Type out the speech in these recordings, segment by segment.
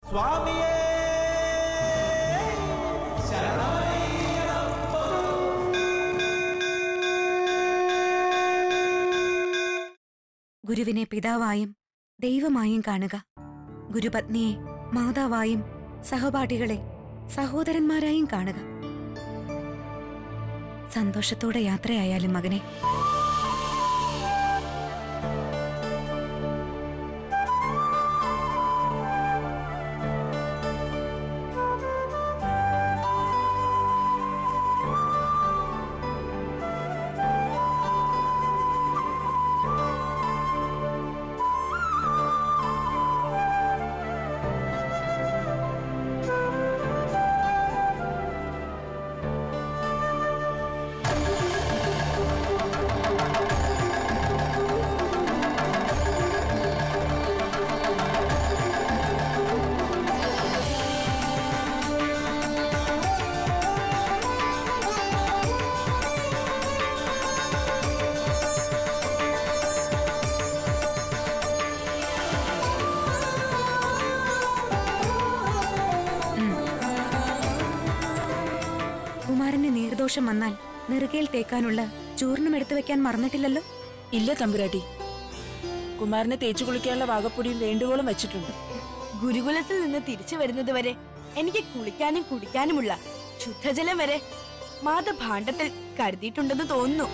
സ്വാമിയേ ഗുരുവിനെ പിതാവായും ദൈവമായും കാണുക ഗുരുപത്നിയെ മാതാവായും സഹപാഠികളെ സഹോദരന്മാരായും കാണുക സന്തോഷത്തോടെ യാത്രയായാലും മകനെ കുമാരന് നീർദോഷം വന്നാൽ നെറുകയിൽ തേക്കാനുള്ള ചൂർണം എടുത്തു വെക്കാൻ മറന്നിട്ടില്ലല്ലോ ഇല്ല തമ്പുരാട്ടി കുമാരനെ തേച്ചു കുളിക്കാനുള്ള വാഗപ്പൊടിയും വേണ്ടുവോളം വെച്ചിട്ടുണ്ട് ഗുരുകുലത്തിൽ നിന്ന് തിരിച്ചു വരുന്നത് വരെ എനിക്ക് കുളിക്കാനും കുടിക്കാനുമുള്ള ശുദ്ധജലം വരെ മാതഭാണ്ഡത്തിൽ കരുതിയിട്ടുണ്ടെന്ന് തോന്നുന്നു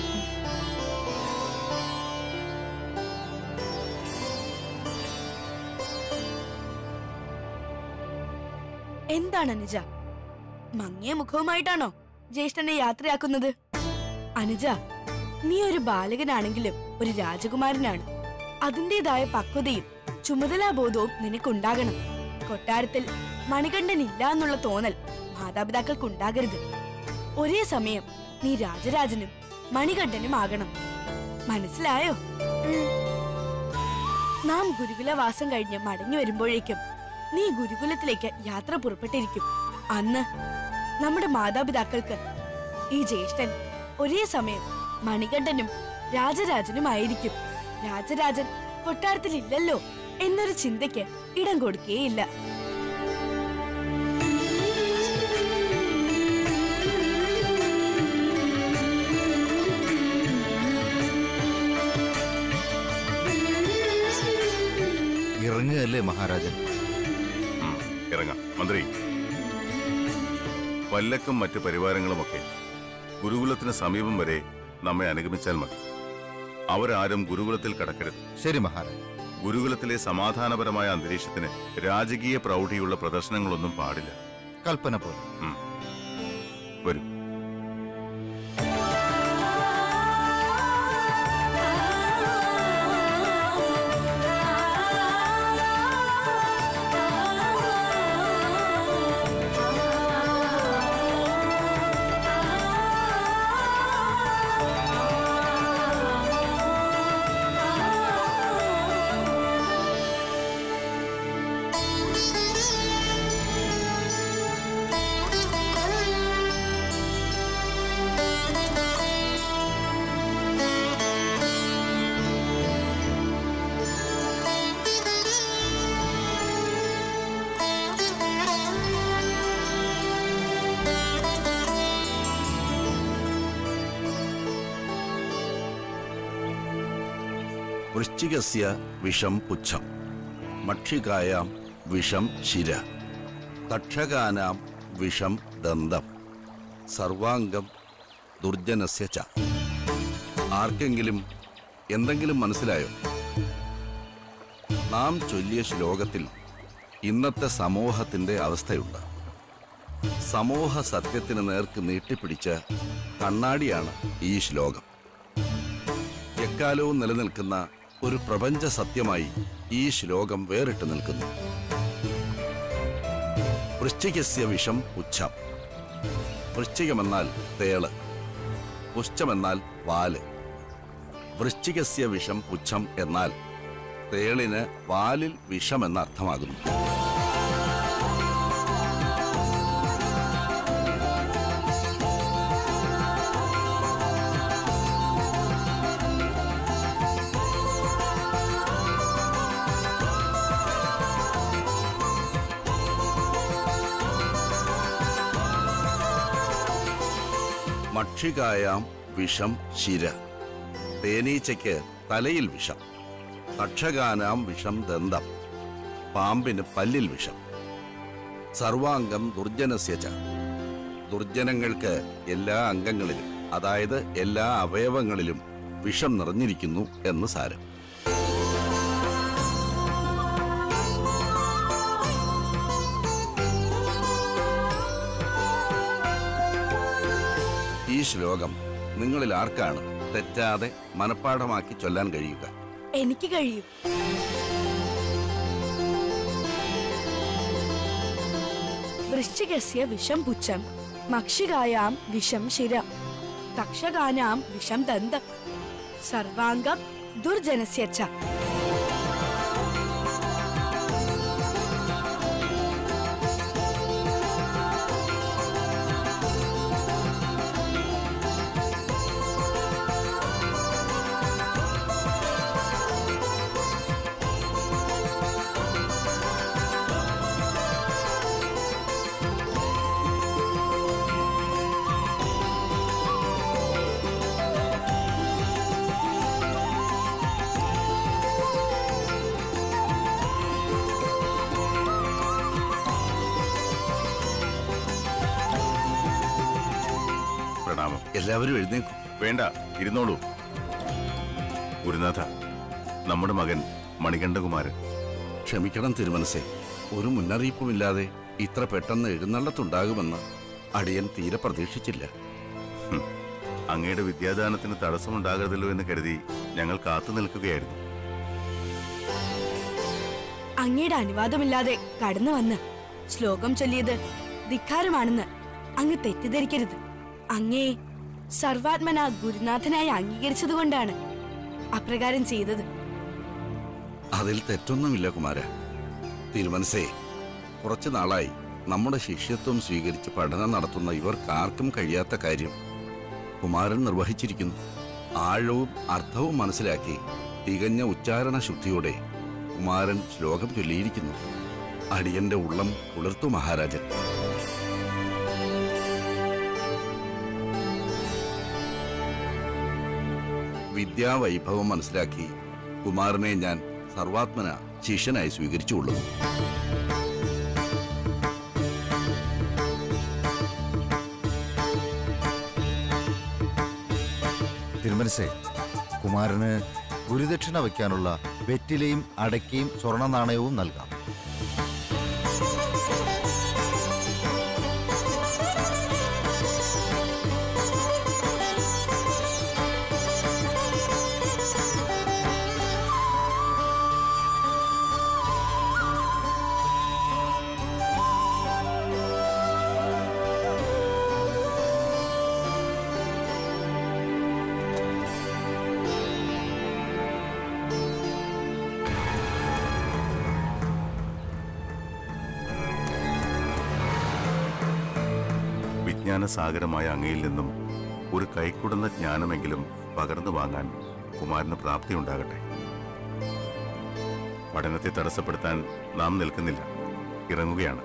എന്താണ് അനുജ മങ്ങിയ മുഖവുമായിട്ടാണോ ജ്യേഷ്ഠനെ യാത്രയാക്കുന്നത് അനുജ നീ ഒരു ബാലകനാണെങ്കിലും ഒരു രാജകുമാരനാണ് അതിന്റേതായ പക്വതയും ചുമതലാബോധവും നിനക്കുണ്ടാകണം കൊട്ടാരത്തിൽ മണികണ്ഠൻ ഇല്ല എന്നുള്ള തോന്നൽ മാതാപിതാക്കൾക്കുണ്ടാകരുത് ഒരേ സമയം നീ രാജരാജനും മണികണ്ഠനും ആകണം മനസ്സിലായോ നാം ഗുരുകുലവാസം കഴിഞ്ഞ് മടങ്ങി വരുമ്പോഴേക്കും നീ ഗുരുകുലത്തിലേക്ക് യാത്ര പുറപ്പെട്ടിരിക്കും അന്ന് നമ്മുടെ മാതാപിതാക്കൾക്ക് ഈ ജ്യേഷ്ഠൻ ഒരേ സമയം മണികണ്ഠനും രാജരാജനുമായിരിക്കും രാജരാജൻ കൊട്ടാരത്തിൽ ഇല്ലല്ലോ എന്നൊരു ചിന്തയ്ക്ക് ഇടം കൊടുക്കുകയില്ല ഇറങ്ങുകയല്ലേ മഹാരാജൻ ഉം, ഇറങ്ങാം മന്ത്രി വല്ലക്കും മറ്റ് പരിവാരങ്ങളുമൊക്കെ ഗുരുകുലത്തിന് സമീപം വരെ നമ്മെ അനുഗമിച്ചാൽ മതി അവരാരും ഗുരുകുലത്തിൽ കടക്കരുത് ശരി മഹാരാജൻ ഗുരുകുലത്തിലെ സമാധാനപരമായ അന്തരീക്ഷത്തിന് രാജകീയ പ്രൗഢിയുള്ള പ്രദർശനങ്ങളൊന്നും പാടില്ല കൽപ്പന പോലെ ഉം. വരൂ വൃശ്ചികസ്യ വിഷം പുച്ഛം മക്ഷികായാം വിഷം ശിര തക്ഷകാനാം വിഷം ദന്തം സർവാംഗം ദുർജനസ്യ ച ആർക്കെങ്കിലും എന്തെങ്കിലും മനസ്സിലായോ നാം ചൊല്ലിയ ശ്ലോകത്തിൽ ഇന്നത്തെ സമൂഹത്തിന്റെ അവസ്ഥയുണ്ട് സമൂഹ സത്യത്തിന് നേർക്ക് നീട്ടിപ്പിടിച്ച കണ്ണാടിയാണ് ഈ ശ്ലോകം എക്കാലവും നിലനിൽക്കുന്ന ഒരു പ്രപഞ്ച സത്യമായി ഈ ശ്ലോകം വേറിട്ട് നിൽക്കുന്നു വൃശ്ചികസ്യ വിഷം പുച്ഛം വൃശ്ചികമെന്നാൽ തേള് പുച്ഛമെന്നാൽ വാല് വൃശ്ചികസ്യ വിഷം പുച്ഛം എന്നാൽ തേളിന് വാലിൽ വിഷമെന്ന് അർത്ഥമാകുന്നു മക്ഷികായാം വിഷം ശിര തേനീച്ചയ്ക്ക് തലയിൽ വിഷം തക്ഷകാനാം വിഷം ദന്തം പാമ്പിന് പല്ലിൽ വിഷം സർവാംഗം ദുർജനസ്യച ദുർജനങ്ങൾക്ക് എല്ലാ അംഗങ്ങളിലും അതായത് എല്ലാ അവയവങ്ങളിലും വിഷം നിറഞ്ഞിരിക്കുന്നു എന്ന് സാരം ഈ ശ്ലോകം നിങ്ങളിൽ ആർക്കാണ് തെറ്റാതെ മനഃപ്പാഠമാക്കി ചൊല്ലാൻ കഴിയുക എനിക്ക് കഴിയും വൃശ്ചികസ്യ വിഷം പുച്ഛം മക്ഷികായാം വിഷം ശിര തക്ഷകാനാം വിഷം ദന്തം സർവാംഗം ദുർജനസ്യ ച പ്രണാമം എല്ലാവരും എഴുന്നേക്കും വേണ്ട ഇരുന്നോളൂ ഗുരുനാഥ നമ്മുടെ മകൻ മണികണ്ഠകുമാരൻ ക്ഷമിക്കണം തിരുമനസേ ഒരു മുന്നറിയിപ്പുമില്ലാതെ ഇത്ര പെട്ടെന്ന് എഴുന്നള്ളത്തുണ്ടാകുമെന്ന് അടിയൻ തീരെ പ്രതീക്ഷിച്ചില്ല അങ്ങയുടെ വിദ്യാദാനത്തിന് തടസ്സമുണ്ടാകരുതല്ലോ എന്ന് കരുതി ഞങ്ങൾ കാത്തു നിൽക്കുകയായിരുന്നു അങ്ങയുടെ അനുവാദമില്ലാതെ കടന്നു വന്ന് ശ്ലോകം ചൊല്ലിയത് ധിക്കാരമാണെന്ന് അങ്ങ് തെറ്റിദ്ധരിക്കരുത് അങ്ങേ സർവാത്മന ഗുരുനാഥനായി അംഗീകരിച്ചതുകൊണ്ടാണ് അപ്രകാരം ചെയ്തത് അതിൽ തെറ്റൊന്നുമില്ല കുമാര തിരുമനസേ കുറച്ചു നാളായി നമ്മുടെ ശിഷ്യത്വം സ്വീകരിച്ച് പഠനം നടത്തുന്ന ഇവർക്കാർക്കും കഴിയാത്ത കാര്യം കുമാരൻ നിർവഹിച്ചിരിക്കുന്നു ആഴവും അർത്ഥവും മനസ്സിലാക്കി തികഞ്ഞ ഉച്ചാരണ ശുദ്ധിയോടെ കുമാരൻ ശ്ലോകം ചൊല്ലിയിരിക്കുന്നു അടിയന്റെ ഉള്ളം കുളിർത്തു മഹാരാജൻ വിദ്യാവൈഭവം മനസ്സിലാക്കി കുമാരനെ ഞാൻ സർവാത്മന ശിഷ്യനായി സ്വീകരിച്ചുകൊള്ളുന്നു തിരുമനസേ കുമാരന് ഗുരുദക്ഷിണ വയ്ക്കാനുള്ള വെറ്റിലയും അടയ്ക്കയും സ്വർണ്ണ നാണയവും നൽകാം വിജ്ഞാനസാഗരമായ അങ്ങയിൽ നിന്നും ഒരു കൈക്കുടന്ന ജ്ഞാനമെങ്കിലും പകർന്നു വാങ്ങാൻ കുമാരന് പ്രാപ്തിയുണ്ടാകട്ടെ പഠനത്തെ തടസ്സപ്പെടുത്താൻ നാം നിൽക്കുന്നില്ല ഇറങ്ങുകയാണ്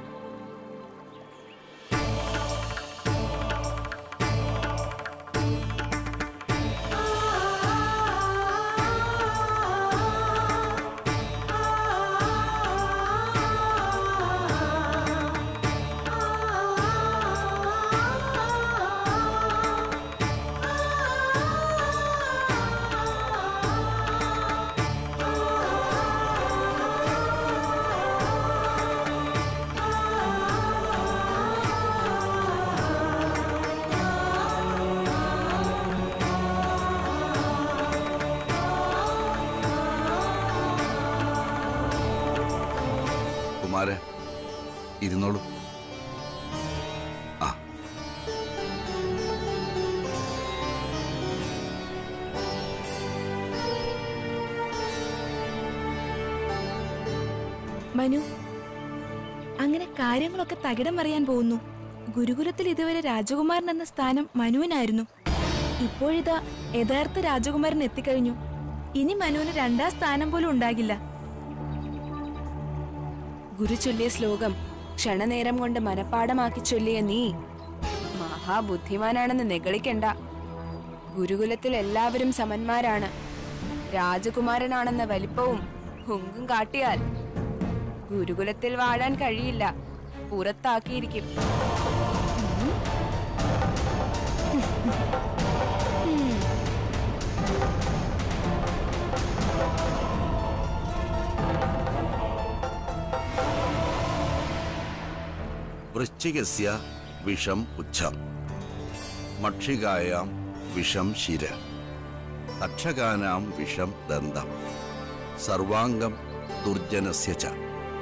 കുമാര ഇരുന്നോളൂ ആ മനു അങ്ങനെ കാര്യങ്ങളൊക്കെ തകിടം അറിയാൻ പോകുന്നു ഗുരുകുലത്തിൽ ഇതുവരെ രാജകുമാരൻ എന്ന സ്ഥാനം മനുവിനായിരുന്നു ഇപ്പോഴിതാ യഥാർത്ഥ രാജകുമാരൻ എത്തിക്കഴിഞ്ഞു ഇനി മനുവിന് രണ്ടാം സ്ഥാനം പോലും ഉണ്ടാകില്ല ഗുരു ചൊല്ലിയ ശ്ലോകം ക്ഷണനേരം കൊണ്ട് മനഃപ്പാടമാക്കി ചൊല്ലിയ നീ മഹാബുദ്ധിമാനാണെന്ന് നെഗളിക്കണ്ട ഗുരുകുലത്തിൽ എല്ലാവരും സമന്മാരാണ് രാജകുമാരനാണെന്ന വലിപ്പവും ഹുങ്കും കാട്ടിയാൽ ഗുരുകുലത്തിൽ വാഴാൻ കഴിയില്ല പുറത്താക്കിയിരിക്കും വൃശ്ചികസ്യ വിഷം പുച്ഛം മക്ഷികായാം വിഷം ശിര തക്ഷകാനാം വിഷം ദന്തം സർവാംഗം ദുർജനസ്യ ച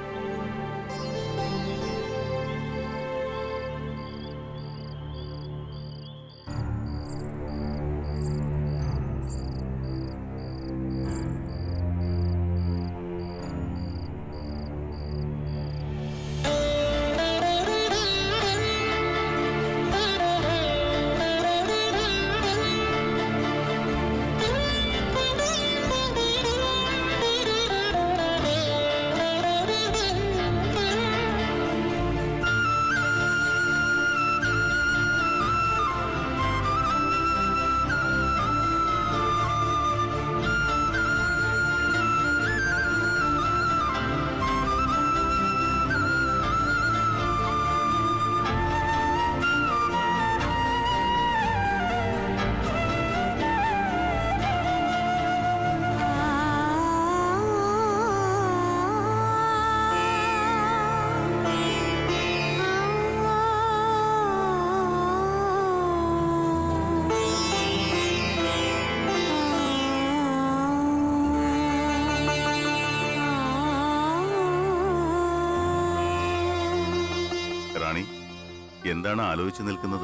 റാണി എന്താണ് ആലോചിച്ചു നിൽക്കുന്നത്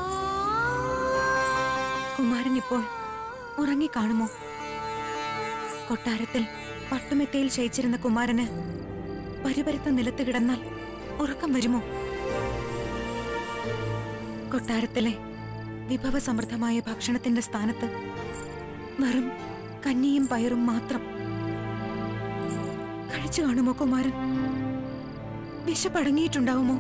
കുമാരൻ ഇപ്പോൾ ഉറങ്ങിക്കാണുമോ കൊട്ടാരത്തിൽ പട്ടുമെത്തയിൽ ശയിച്ചിരുന്ന കുമാരന് പരിപരുത്ത നിലത്ത് കിടന്നാൽ ഉറക്കം വരുമോ കൊട്ടാരത്തിലെ വിഭവസമൃദ്ധമായ ഭക്ഷണത്തിന്റെ സ്ഥാനത്ത് വെറും കഞ്ഞിയും പയറും മാത്രം കഴിച്ചു കാണുമോ കുമാരൻ വിശപ്പടങ്ങിയിട്ടുണ്ടാവുമോ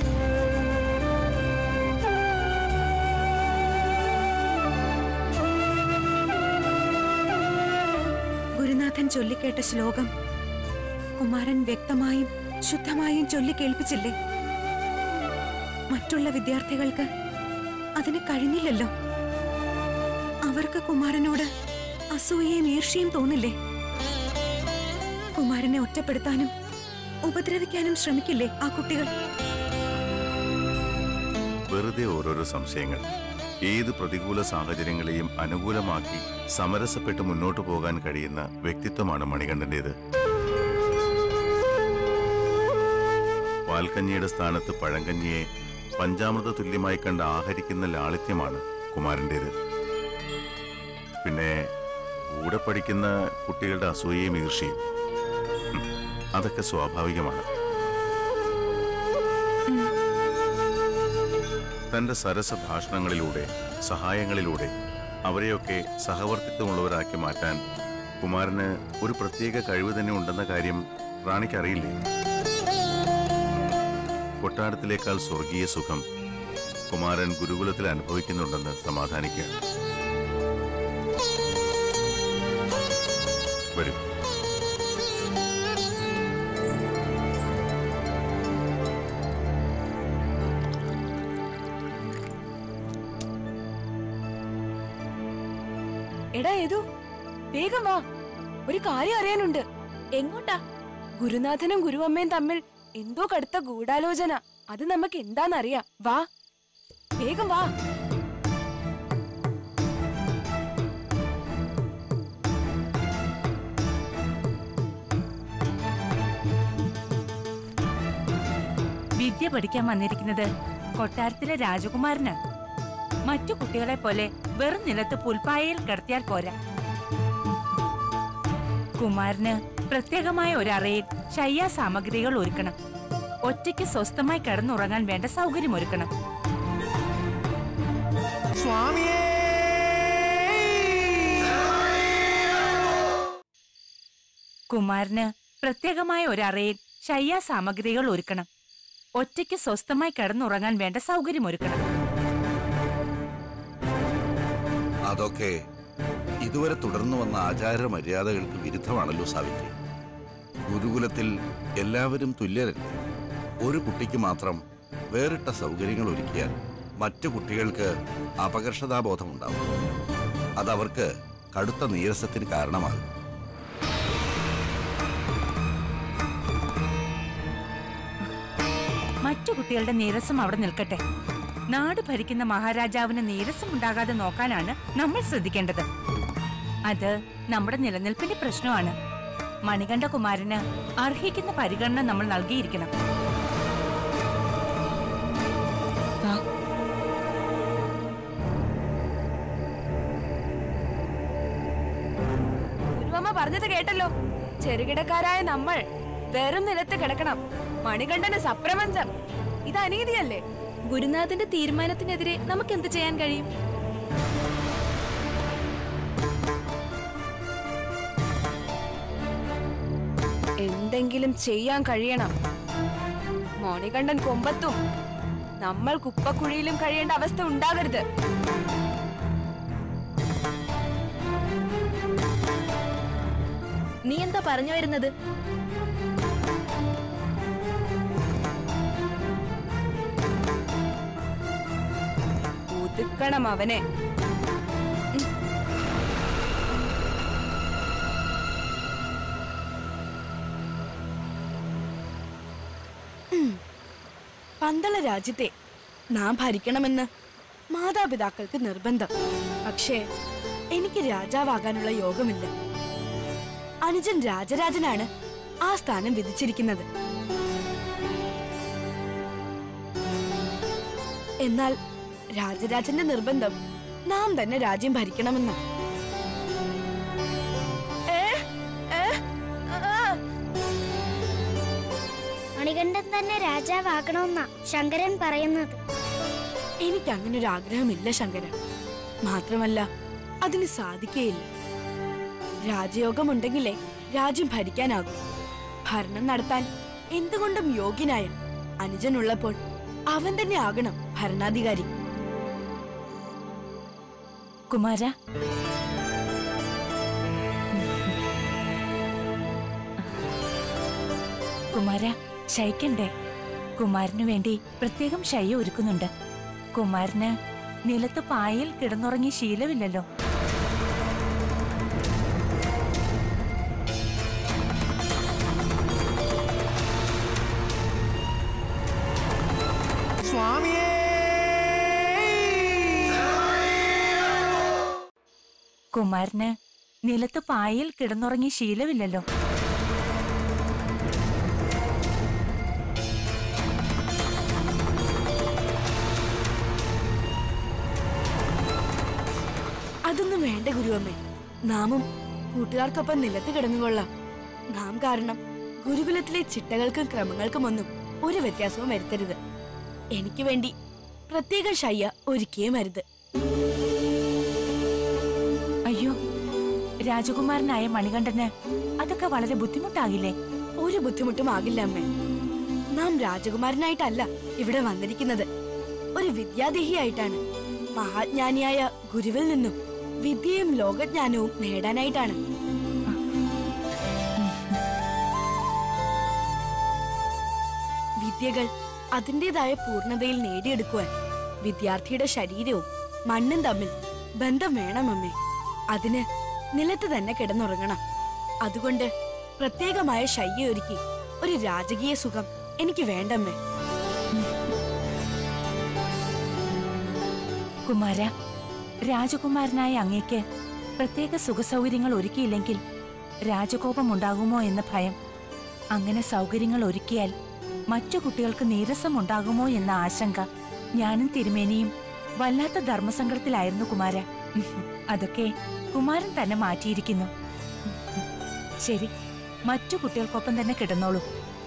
ഗുരുനാഥൻ ചൊല്ലിക്കേട്ട ശ്ലോകം കുമാരൻ വ്യക്തമായും ശുദ്ധമായും ചൊല്ലിക്കേൾപ്പിച്ചില്ലേ മറ്റുള്ള വിദ്യാർത്ഥികൾക്ക് അതിന് കഴിഞ്ഞില്ലല്ലോ അവർക്ക് കുമാരനോട് അസൂയയും ഈർഷ്യയും തോന്നില്ലേ കുമാരനെ ഒറ്റപ്പെടുത്താനും ഉപദ്രവിക്കാനും ശ്രമിക്കില്ലേ ആ കുട്ടികൾ വെറുതെ ഓരോരോ സംശയങ്ങൾ ഏത് പ്രതികൂല സാഹചര്യങ്ങളെയും അനുകൂലമാക്കി സമരസപ്പെട്ട് മുന്നോട്ടു പോകാൻ കഴിയുന്ന വ്യക്തിത്വമാണ് മണികണ്ഠന്റേത് പാൽക്കഞ്ഞിയുടെ സ്ഥാനത്ത് പഴങ്കഞ്ഞിയെ പഞ്ചാമൃത തുല്യമായി കണ്ട് ആഹരിക്കുന്ന ലാളിത്യമാണ് കുമാരന്റേത് പിന്നെ കൂടെ പഠിക്കുന്ന കുട്ടികളുടെ അസൂയയും ഈർഷ്യയും ഹും, അതൊക്കെ സ്വാഭാവികമാണ് തന്റെ സരസ ഭാഷണങ്ങളിലൂടെ സഹായങ്ങളിലൂടെ അവരെയൊക്കെ സഹവർത്തിത്വമുള്ളവരാക്കി മാറ്റാൻ കുമാരന് ഒരു പ്രത്യേക കഴിവ് തന്നെ ഉണ്ടെന്ന കാര്യം റാണിക്കറിയില്ലേ കൊട്ടാരത്തിലേക്കാൾ സ്വർഗീയ സുഖം കുമാരൻ ഗുരുകുലത്തിൽ അനുഭവിക്കുന്നുണ്ടെന്ന് സമാധാനിക്കുക വരൂ എടാ ഏതു വേഗം വാ ഒരു കാര്യം അറിയാനുണ്ട് എങ്ങോട്ടാ ഗുരുനാഥനും ഗുരുവമ്മയും തമ്മിൽ എന്തോ കടുത്ത ഗൂഢാലോചന അത് നമുക്ക് എന്താന്നറിയാം വാ വേഗം വാ വിദ്യ പഠിക്കാൻ വന്നിരിക്കുന്നത് കൊട്ടാരത്തിലെ രാജകുമാരനാണ് മറ്റു കുട്ടികളെ പോലെ വെറും നിലത്ത് പുൽപ്പായയിൽ കിടത്തിയാൽ പോരാ കുമാരന് പ്രത്യേകമായ ഒരറയിൽ ശയ്യാ സാമഗ്രികൾ ഒരുക്കണം ഒറ്റയ്ക്ക് സ്വസ്ഥമായി കിടന്നുറങ്ങാൻ വേണ്ട സൗകര്യം ഒരുക്കണം കുമാരന് പ്രത്യേകമായ ഒരറയിൽ ശയ്യാ സാമഗ്രികൾ ഒരുക്കണം ഒറ്റയ്ക്ക് സ്വസ്ഥമായി കിടന്നുറങ്ങാൻ വേണ്ട സൗകര്യം ഒരുക്കണം അതൊക്കെ ഇതുവരെ തുടർന്നു വന്ന ആചാര മര്യാദകൾക്ക് വിരുദ്ധമാണല്ലോ സാവിത്രി ഗുരുകുലത്തിൽ എല്ലാവരും തുല്യരല്ലേ ഒരു കുട്ടിക്ക് മാത്രം വേറിട്ട സൗകര്യങ്ങൾ ഒരുക്കിയാൽ മറ്റു കുട്ടികൾക്ക് അപകർഷതാബോധമുണ്ടാവും അതവർക്ക് കടുത്ത നീരസത്തിന് കാരണമാകും മറ്റു കുട്ടികളുടെ നീരസം അവിടെ നിൽക്കട്ടെ നാട് ഭരിക്കുന്ന മഹാരാജാവിന് നീരസം ഉണ്ടാകാതെ നോക്കാനാണ് നമ്മൾ ശ്രദ്ധിക്കേണ്ടത് അത് നമ്മുടെ നിലനിൽപ്പിന്റെ പ്രശ്നമാണ് മണികണ്ഠകുമാരന് അർഹിക്കുന്ന പരിഗണന നമ്മൾ നൽകിയിരിക്കണം ഗുരുവമ്മ പറഞ്ഞത് കേട്ടല്ലോ ചെറുകിടക്കാരായ നമ്മൾ വെറും നിലത്ത് കിടക്കണം മണികണ്ഠന് സപ്രപഞ്ചം ഇത് അനീതിയല്ലേ ഗുരുനാഥന്റെ തീരുമാനത്തിനെതിരെ നമുക്ക് എന്ത് ചെയ്യാൻ കഴിയും എന്തെങ്കിലും ചെയ്യാൻ കഴിയണം മണികണ്ഠൻ കൊമ്പത്തും നമ്മൾ കുപ്പക്കുഴിയിലും കഴിയേണ്ട അവസ്ഥ ഉണ്ടാകരുത് നീ എന്താ പറഞ്ഞു വരുന്നത് ഒതുക്കണം അവനെ പന്തള രാജ്യത്തെ നാം ഭരിക്കണമെന്ന് മാതാപിതാക്കൾക്ക് നിർബന്ധം പക്ഷേ എനിക്ക് രാജാവാകാനുള്ള യോഗമില്ല അനുജൻ രാജരാജനാണ് ആ സ്ഥാനം വിധിച്ചിരിക്കുന്നത് എന്നാൽ രാജരാജന്റെ നിർബന്ധം നാം തന്നെ രാജ്യം ഭരിക്കണമെന്ന് മണികണ്ഠൻ തന്നെ രാജാവാകണമെന്നാ ശങ്കരൻ പറയുന്നത് എനിക്ക് അങ്ങനെ ഒരു ആഗ്രഹമില്ല ശങ്കരൻ മാത്രമല്ല അതിന് സാധിക്കുകയില്ല രാജയോഗമുണ്ടെങ്കിലേ രാജ്യം ഭരിക്കാനാകൂ ഭരണം നടത്താൻ എന്തുകൊണ്ടും യോഗ്യനായ അനുജനുള്ളപ്പോൾ അവൻ തന്നെ ആകണം ഭരണാധികാരി കുമാര കുമാര ശയിക്കണ്ടേ കുമാരന് വേണ്ടി പ്രത്യേകം ശയ്യ ഒരുക്കുന്നുണ്ട് കുമാരന് നിലത്ത് പായയിൽ കിടന്നുറങ്ങി ശീലമില്ലല്ലോ കുമാരന് നിലത്ത് പായയിൽ കിടന്നുറങ്ങി ശീലമില്ലല്ലോ അതൊന്നും വേണ്ട ഗുരുവമ്മേ നാമും കൂട്ടുകാർക്കൊപ്പം നിലത്ത് കിടന്നുകൊള്ളാം നാം കാരണം ഗുരുകുലത്തിലെ ചിട്ടകൾക്കും ക്രമങ്ങൾക്കും ഒന്നും ഒരു വ്യത്യാസവും വരുത്തരുത് എനിക്ക് വേണ്ടി പ്രത്യേക ശയ്യ ഒരുക്കിയേ മരുത് അയ്യോ രാജകുമാരനായ മണികണ്ഠന് അതൊക്കെ വളരെ ബുദ്ധിമുട്ടാകില്ലേ ഒരു ബുദ്ധിമുട്ടും ആകില്ല അമ്മേ നാം രാജകുമാരനായിട്ടല്ല ഇവിടെ വന്നിരിക്കുന്നത് ഒരു വിദ്യാദേഹിയായിട്ടാണ് മഹാജ്ഞാനിയായ ഗുരുവിൽ നിന്നും വിദ്യയും ലോകജ്ഞാനവും നേടാനായിട്ടാണ് വിദ്യകൾ അതിൻ്റെതായ പൂർണ്ണതയിൽ നേടിയെടുക്കുവാൻ വിദ്യാർത്ഥിയുടെ ശരീരവും മണ്ണും തമ്മിൽ ബന്ധം വേണമമ്മേ അതിന് നിലത്ത് തന്നെ കിടന്നുറങ്ങണം അതുകൊണ്ട് പ്രത്യേകമായ ശയ്യ ഒരുക്കി ഒരു രാജകീയ സുഖം എനിക്ക് വേണ്ടമ്മേ കുമാര രാജകുമാരനായ അങ്ങേക്ക് പ്രത്യേക സുഖസൗകര്യങ്ങൾ ഒരുക്കിയില്ലെങ്കിൽ രാജകോപം ഉണ്ടാകുമോ എന്ന ഭയം അങ്ങനെ സൗകര്യങ്ങൾ ഒരുക്കിയാൽ മറ്റു കുട്ടികൾക്ക് നീരസം ഉണ്ടാകുമോ എന്ന ആശങ്ക ഞാനും തിരുമേനിയും വല്ലാത്ത ധർമ്മസങ്കടത്തിലായിരുന്നു കുമാര അതൊക്കെ കുമാരൻ തന്നെ മാറ്റിയിരിക്കുന്നു ശരി മറ്റു കുട്ടികൾക്കൊപ്പം തന്നെ കിടന്നോളൂ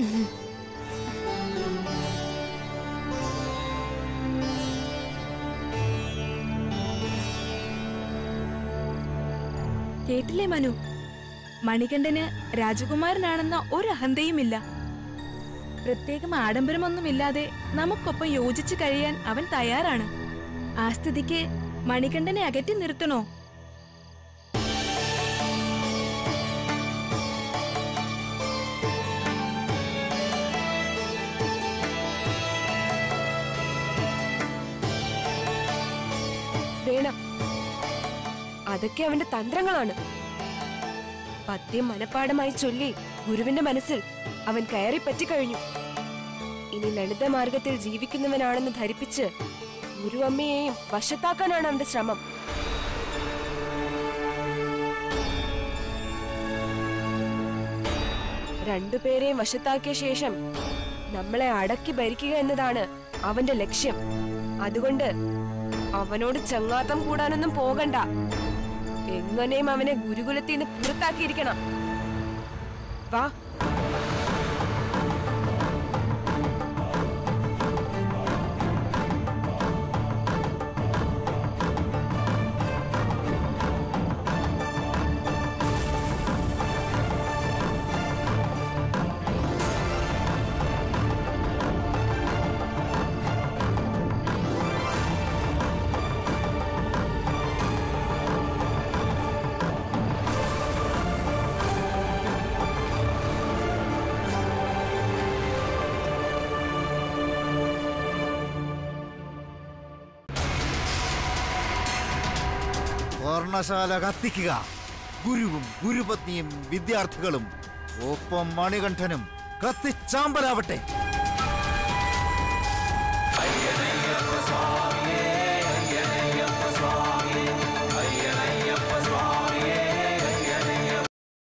കേട്ടില്ലേ മനു മണികണ്ഠന് രാജകുമാരനാണെന്ന ഒരു അഹന്തയുമില്ല പ്രത്യേകം ആഡംബരമൊന്നുമില്ലാതെ നമുക്കൊപ്പം യോജിച്ചു കഴിയാൻ അവൻ തയ്യാറാണ് ആ സ്ഥിതിക്ക് മണികണ്ഠനെ അകറ്റി നിർത്തണോ വേണം അതൊക്കെ അവന്റെ തന്ത്രങ്ങളാണ് പദ്യം മനപ്പാടമായി ചൊല്ലി ഗുരുവിന്റെ മനസ്സിൽ അവൻ കയറി പറ്റിക്കഴിഞ്ഞു ഇനി ലളിത മാർഗത്തിൽ ജീവിക്കുന്നവനാണെന്ന് ധരിപ്പിച്ച് ഗുരുവമ്മയെയും വശത്താക്കാനാണ് അവന്റെ ശ്രമം രണ്ടുപേരെയും വശത്താക്കിയ ശേഷം നമ്മളെ അടക്കി ഭരിക്കുക എന്നതാണ് അവന്റെ ലക്ഷ്യം അതുകൊണ്ട് അവനോട് ചങ്ങാത്തം കൂടാനൊന്നും പോകണ്ട എങ്ങനെയും അവനെ ഗുരുകുലത്തിൽ നിന്ന് പുറത്താക്കിയിരിക്കണം വാ വർണ്ണശാല കത്തിക്കുക ഗുരുവും ഗുരുപത്നിയും വിദ്യാർത്ഥികളും ഒപ്പം മണികണ്ഠനും കത്തിച്ചാമ്പലാവട്ടെ